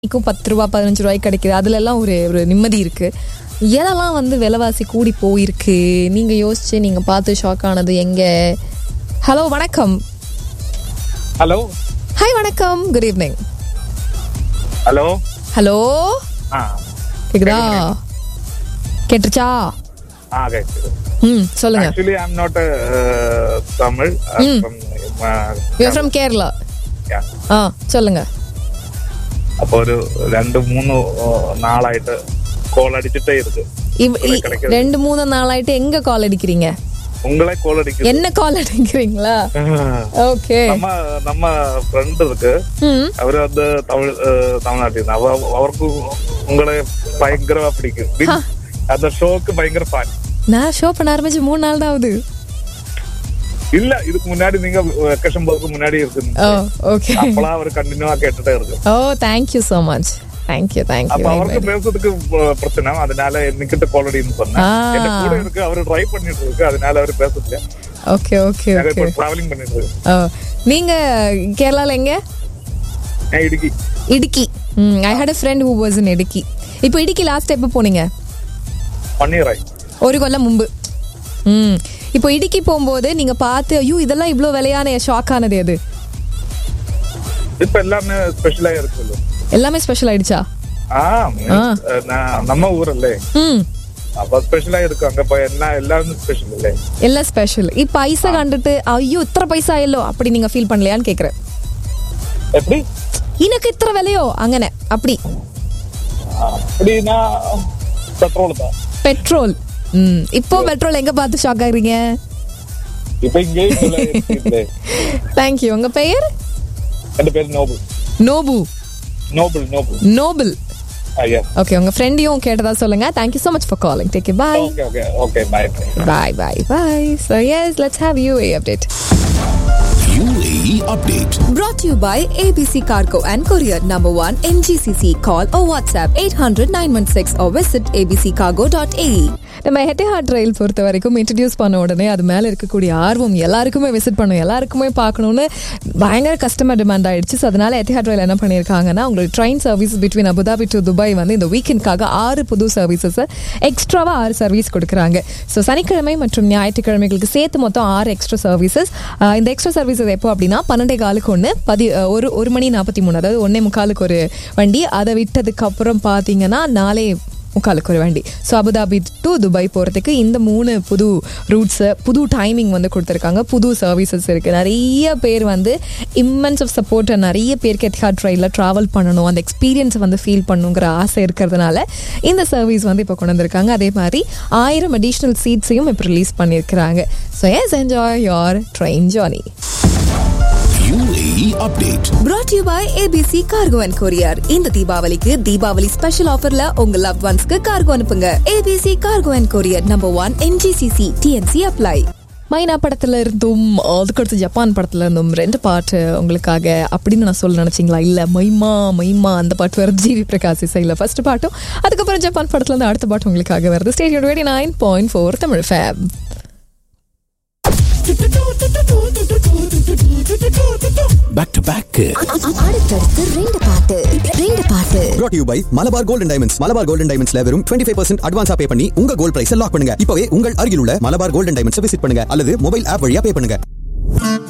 க்கும் பத்து ரூபா பதினஞ்சு ரூபாய்க்கு கிடைக்குது அதுல எல்லாம் ஒரு ஒரு நிம்மதி இருக்கு எதெல்லாம் வந்து விலைவாசி கூடி போயிருக்கு நீங்க யோசிச்சு நீங்க பார்த்து ஷாக் ஆனது எங்க ஹலோ வணக்கம் ஹலோ ஹாய் வணக்கம் குட் ஈவினிங் ஹலோ ஹலோ ஆ கேக்குதா கேட்டுச்சா ஆ கேட்குது ம் சொல்லுங்க actually I am not Tamil you from Kerala ஆ சொல்லுங்க അപ്പൊ ഒരു രണ്ട് മൂന്ന് നാളായിട്ട് കോൾ അടിച്ചിട്ടേ ഇருக்கு இவ்- இ- கிடைக்குது. ரெண்டு மூணு நாளாயிட்டு எங்க கால் அடிக்கிறீங்க உங்களே கோல் அடிக்குது என்ன கால் அடிக்கிறீங்களா ஓகே നമ്മ നമ്മ ഫ്രണ്ട് ഇருக்கு ம் അവര് അത് തമിഴ് തമിഴ്നാട്ടിൽ നിന്ന് അവ അവർക്ക് ഉങ്ങളെ ഭയങ്കരമാ പിടിക്കും அந்த ஷோக்கு பயங்கர ஃபேன் நான் ஷோ பண்ண ஆரம்பிச்சு மூணு நாள் தான் ஆகுது இல்ல இதுக்கு முன்னாடி நீங்க வெக்கேஷன் போறதுக்கு முன்னாடி இருக்கு ஓ ஓகே அப்பெல்லாம் அவர் கண்டினியூவா கேட்டுட்டே இருக்கு ஓ thank you so much thank you thank you அப்ப அவருக்கு பேசுறதுக்கு ப- பிரச்சனை அதனால என்கிட்ட கோலடின்னு சொன்னேன் ஆ. என் கூட இருக்கு அவரு ட்ரை பண்ணிட்டு இருக்கு அதனால அவரு பேசுறது ஓகே ஓகே நாங்க ஓகே இப்ப டிராவலிங் பண்ணிட்டு இருக்கு ஓ நீங்க கேரளால எங்க நான் இடுக்கி இடுக்கி ம் I had a friend who was in Idukki இப்போ இடுக்கி லாஸ்ட் எப்போ போனீங்க பண்ணிடுறாய் ஒரு கொல்லம் முன்பு ம் இப்போ இடுக்கி போகும்போது நீங்க பார்த்து ஐயோ இதெல்லாம் இவ்வளோ விலையான ஷாக் ஆனது எது இப்ப எல்லாமே ஸ்பெஷலா இருக்குல்ல எல்லாமே ஸ்பெஷல் ஆயிடுச்சா ஆ means, அஹ், நான் நம்ம ஊரல்லே ம் அப்ப ஸ்பெஷலா இருக்கு அங்க போய் என்ன எல்லாமே ஸ்பெஷல் இல்லே எல்லாம் ஸ்பெஷல் இப்போ ஐஸை கண்டுட்டு ஐயோ இத்தனை பைசா இல்லோ அப்படி நீங்க ஃபீல் பண்ணலையான்னு கேக்குறேன் எப்படி எனக்கு இத்தனை விலையோ அங்கனே அப்படி அப்படின்னா பெட்ரோல் தான் பெட்ரோல் ம் இப்போ பெட்ரோல் எங்க பார்த்து ஷாக் ஆகுறீங்க இப்ப இங்கே இல்லை தேங்க்யூ உங்க பெயர் என் பேர் நோபல் நோபு நோபல் நோபல் நோபல் ஐயா ஓகே உங்க ஃப்ரெண்டையும் கேட்டதா சொல்லுங்க thank you so much for calling take care bye okay okay okay bye bye bye bye so yes let's have UAE update UAE update. Brought to you by ABC Cargo and Courier Number 1 MGCC. Call or WhatsApp 800 916 or visit abccargo.ae. நம்ம ஹெட்டிஹார்ட் ரயில் பொறுத்த வரைக்கும் introduce பண்ண உடனே அது மேலே இருக்கக்கூடிய ஆர்வம் எல்லாருக்குமே விசிட் பண்ணும் எல்லாருக்குமே பார்க்கணும்னு பயங்கர கஸ்டமர் டிமாண்ட் ஆயிடுச்சு ஸோ அதனால எத்திஹாட் ரயில் என்ன பண்ணியிருக்காங்கன்னா உங்களுக்கு train service between Abu Dhabi to Dubai வந்து இந்த வீக்கெண்ட்காக ஆறு புது சர்வீசஸை எக்ஸ்ட்ராவாக ஆறு சர்வீஸ் கொடுக்குறாங்க ஸோ சனிக்கிழமை மற்றும் ஞாயிற்றுக்கிழமைகளுக்கு சேர்த்து மொத்தம் ஆறு எக்ஸ்ட்ரா சர்வீசஸ் இந்த எக்ஸ்ட்ரா சர்வீசஸ் எப்போ அப்படின்னா பன்னெண்டே காலுக்கு ஒன்று பதி அஹ், ஒரு ஒரு மணி நாற்பத்தி மூணு அதாவது ஒன்னே முக்காலுக்கு ஒரு வண்டி அதை விட்டதுக்கு அப்புறம் பார்த்தீங்கன்னா நாளே முக்காலுக்கு ஒரு வண்டி ஸோ அபுதாபி டு துபாய் போகிறதுக்கு இந்த மூணு புது ரூட்ஸை புது டைமிங் வந்து கொடுத்துருக்காங்க புது சர்வீசஸ் இருக்குது நிறைய பேர் வந்து இம்மென்ஸ் ஆஃப் சப்போர்ட் நிறைய பேருக்கு எத்திஹாட் ட்ரெயினில் ட்ராவல் பண்ணணும் அந்த எக்ஸ்பீரியன்ஸை வந்து ஃபீல் பண்ணணுங்கிற ஆசை இருக்கிறதுனால இந்த சர்வீஸ் வந்து இப்போ கொண்டு வந்திருக்காங்க அதே மாதிரி ஆயிரம் அடிஷ்னல் சீட்ஸையும் இப்போ ரிலீஸ் பண்ணியிருக்கிறாங்க so yes enjoy your train journey UAE update. Brought to you by ABC Cargo and Courier. இந்த தீபாவளிக்கு தீபாவளி ஸ்பெஷல் ஆஃபர்ல உங்க லவ் ஒன்ஸ்க்கு கார்கோ அனுப்புங்க ABC Cargo and Courier Number 1 MGCC TNC apply. மைனா படத்துல இருந்தும் அதுக்கடுத்து ஜப்பான் படத்துல இருந்தும் ரெண்டு பாட்டு உங்களுக்காக அப்படின்னு நான் சொல்ல நினைச்சீங்களா இல்ல மைமா மைமா அந்த பாட்டு வருது ஜிவி பிரகாஷ் இசையில் ஃபர்ஸ்ட் பாட்டும் அதுக்கப்புறம் ஜப்பான் படத்துல இருந்து அடுத்த பாட்டு உங்களுக்காக வருது stadium twenty nine point four Tamil fab Back to back. அடுத்தடுத்து ரெண்டு பாட்டு ரெண்டு பாட்டு brought to you by Malabar Golden Diamonds Malabar Golden டைமண்ட்ஸ்ல வெறும் 25% பர்சன்ட் அட்வான்ஸா பே பண்ணி உங்க கோல்ட் பிரைஸ் லாக் பண்ணுங்க இப்பவே உங்கள் அருகில் உள்ள மலபார் கோல்டன் டைமண்ட்ஸ் விசிட் பண்ணுங்க அல்லது மொபைல் ஆப் வழியா பே பண்ணுங்க